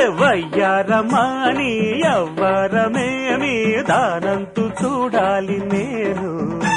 అరే వయ్యారమాని ఎవ్వరమేమి దానంతు చూడాలి నేను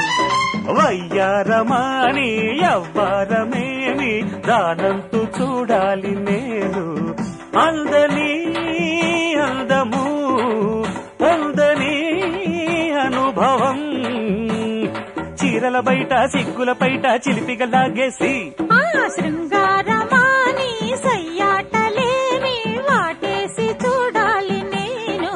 వయ్యారమాని ఎవ్వరమేమి దానంతు చూడాలి నేను అందని అందము అందని అనుభవం చీరల బయట సిగ్గుల బయట చిలిపిగ లాగేసి ఆ శృంగారమాని సయ్యాటలేని వాటేసి చూడాలి నేను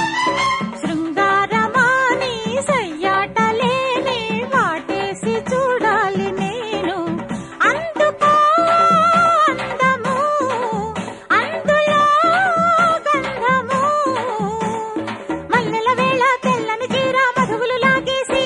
శృంగారమాని సయ్యాటలేని వాటేసి చూడాలి నేను అందుకో అందము అందులో గంధము మల్లెల వేళ తెల్లని చీర మధువులు లాగేసి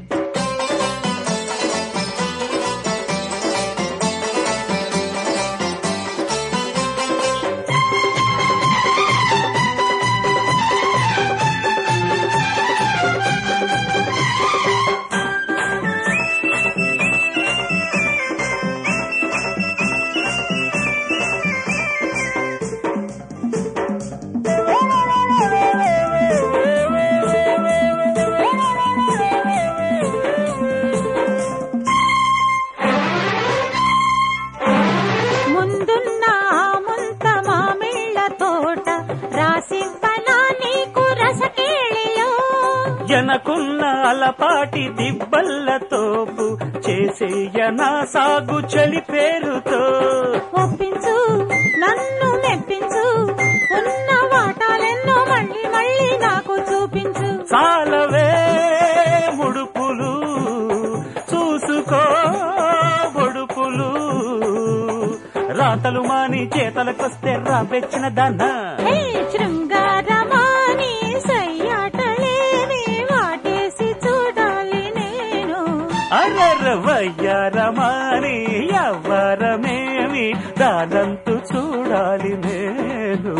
ముందున్న ఆ ముంత మామిళ్ళ తోట రాసివ్వనా నీకు రసకేళిలో ఎనకున్న అలపాటి దిబ్బల్ల తోపు చేసేయనా సాగు చలి పేరుతో ఒప్పించు నన్ను మెప్పించు ఉన్న వాటాలెన్నో మళ్ళీ మళ్ళీ నాకు చూపించు చాలవే ముడుపులు చూసుకో బొడుపులు రాతలు మాని చేతలకొస్తే రాబెచ్చిన దాన్న హే శృంగారమాని సయ్యాటలేని వాటేసి చూడాలి నేను అరర వయ్యారమాని ఎవ్వరమేమి దానంతు చూడాలి నేను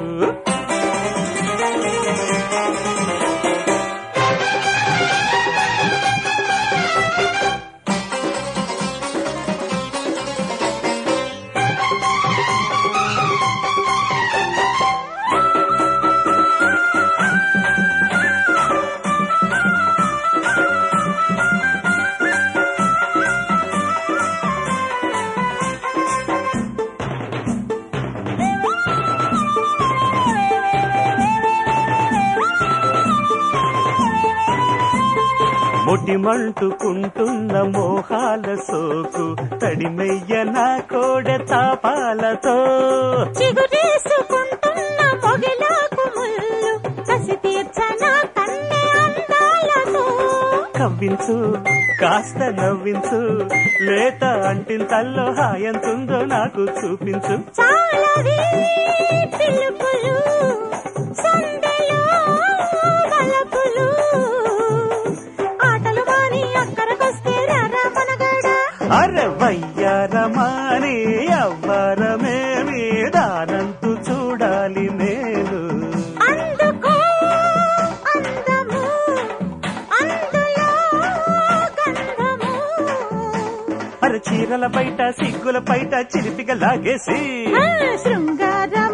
ముడిమంటుకుంటున్న మోహాల సోకు తడిమెయ్య నా కోడె తాపాలతో చిగురేసుకుంటున్న మొగిలాకు ముళ్ళు కసి తీర్చన కన్నె అందాలతో కవ్వించు కాస్త నవ్వించు లేత అంటింతల్లో హాయంతుందో నాకు చూపించు చాలవి పిలుపులు సందెలో బలపులు ఆటలు మాని అక్కరకొస్తే రారా మనగాడా అరే వయ్యారమాని ఎవ్వరమేమి దానంతు చూడాలి నేను అందుకో అందము అందులో గంధము అరే చీరల బయట సిగ్గుల బయట చిలిపిగా లాగేసి ఆ శృంగార